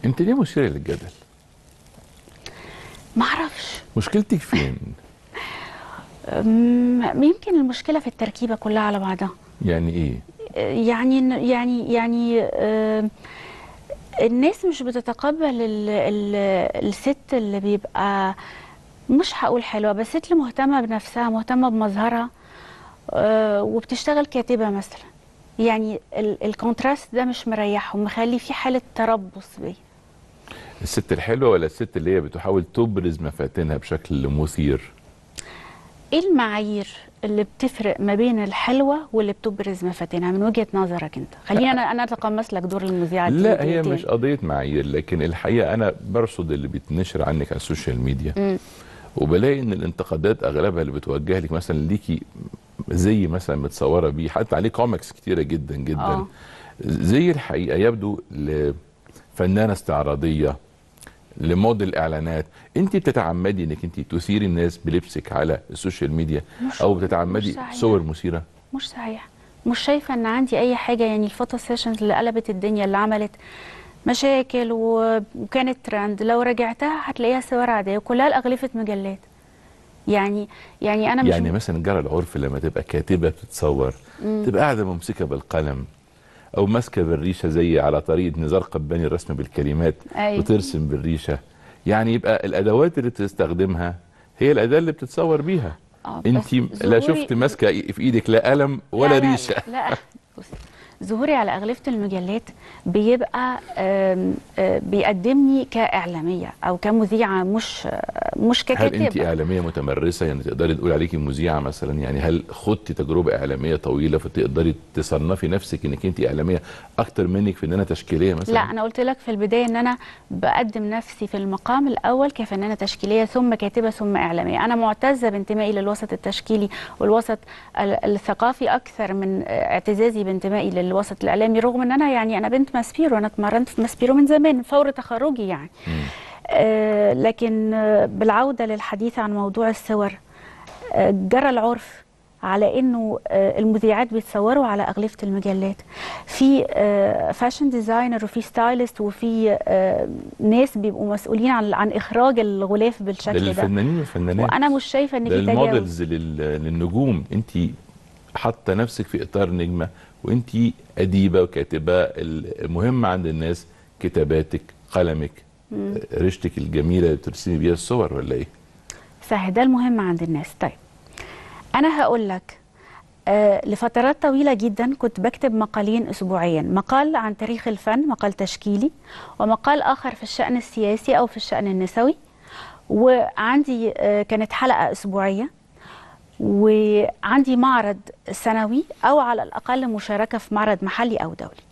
انت ليه مثيره للجدل ما اعرفش مشكلتك فين أم، يمكن المشكله في التركيبه كلها على بعضها يعني ايه يعني يعني يعني آه، الناس مش بتتقبل ال ال الست اللي بيبقى مش هقول حلوه بس ست اللي مهتمه بنفسها مهتمه بمظهرها آه، وبتشتغل كاتبه مثلا يعني ال- الكونتراست ده مش مريحهم مخلي في حاله تربص بيه الست الحلوه ولا الست اللي هي بتحاول تبرز مفاتنها بشكل مثير ايه المعايير اللي بتفرق ما بين الحلوه واللي بتبرز مفاتنها من وجهه نظرك انت خليني انا انا اتقمص لك دور المذيعه دي لا هي دقيقتين. مش قضيه معايير لكن الحقيقه انا برصد اللي بيتنشر عنك على السوشيال ميديا مم. وبلاقي ان الانتقادات اغلبها اللي بتوجه لك مثلا ليكي زي مثلا متصوره بيه حتى عليه كوميكس كتيره جدا جدا آه. زي الحقيقه يبدو لفنانه استعراضيه لموديل اعلانات انت بتتعمدي انك انت تثيري الناس بلبسك على السوشيال ميديا مش- او مش بتتعمدي صحيح. صور مثيره مش صحيح مش شايفه ان عندي اي حاجه يعني الفوتو سيشنز اللي قلبت الدنيا اللي عملت مشاكل و- وكانت ترند لو رجعتها هتلاقيها صور عاديه وكلها لاغلفه مجلات يعني يعني انا مش يعني مثلا جرى العرف لما تبقى كاتبه بتتصور تبقى قاعده ممسكه بالقلم او ماسكه بالريشه زي على طريقه نزار قباني الرسم بالكلمات أيوة. وترسم بالريشه يعني يبقى الادوات اللي بتستخدمها هي الاداه اللي بتتصور بيها آه، بس انت لا ظهوري- شفت ماسكه في ايدك لا قلم ولا لا لا ريشه لا, لا. بص ظهوري على أغلفة المجلات بيبقى آم، آه، بيقدمني كإعلامية أو كمذيعة مش آه، مش هل انت ككاتبة اعلاميه متمرسه يعني تقدري تقول عليكي مذيعه مثلا يعني هل خضتي تجربه اعلاميه طويله فتقدري تصنفي نفسك انك انت اعلاميه اكتر منك فنانه تشكيليه مثلا لا أنا قلت لك في البداية إن أنا بقدم نفسي في المقام الأول كفنانة تشكيلية ثم كاتبة ثم إعلامية أنا معتزة بانتمائي للوسط التشكيلي والوسط ال- الثقافي أكثر من آه، اعتزازي بانتمائي للوسط الإعلامي رغم إن أنا يعني أنا بنت ماسبيرو أنا اتمرنت في ماسبيرو من زمان من فور تخرجي يعني آه، لكن آه، بالعودة للحديث عن موضوع الصور آه، جرى العرف على انه آه، المذيعات بيتصوروا على اغلفه المجلات في فاشن ديزاينر وفي ستايلست وفي آه، ناس بيبقوا مسؤولين عن عن اخراج الغلاف ده بالشكل ده للفنانين والفنانات وانا مش شايفه ان ده في تجاوز المودلز لل- للنجوم انت حاطه نفسك في اطار نجمه وانت اديبه وكاتبه المهم عند الناس كتاباتك قلمك ريشتك الجميله اللي بترسمي بيها الصور ولا ايه؟ صحيح ده المهم عند الناس طيب انا هقول لك آه لفترات طويله جدا كنت بكتب مقالين اسبوعيا مقال عن تاريخ الفن مقال تشكيلي ومقال اخر في الشان السياسي او في الشان النسوي وعندي آه كانت حلقه اسبوعيه وعندي معرض سنوي او على الاقل مشاركه في معرض محلي او دولي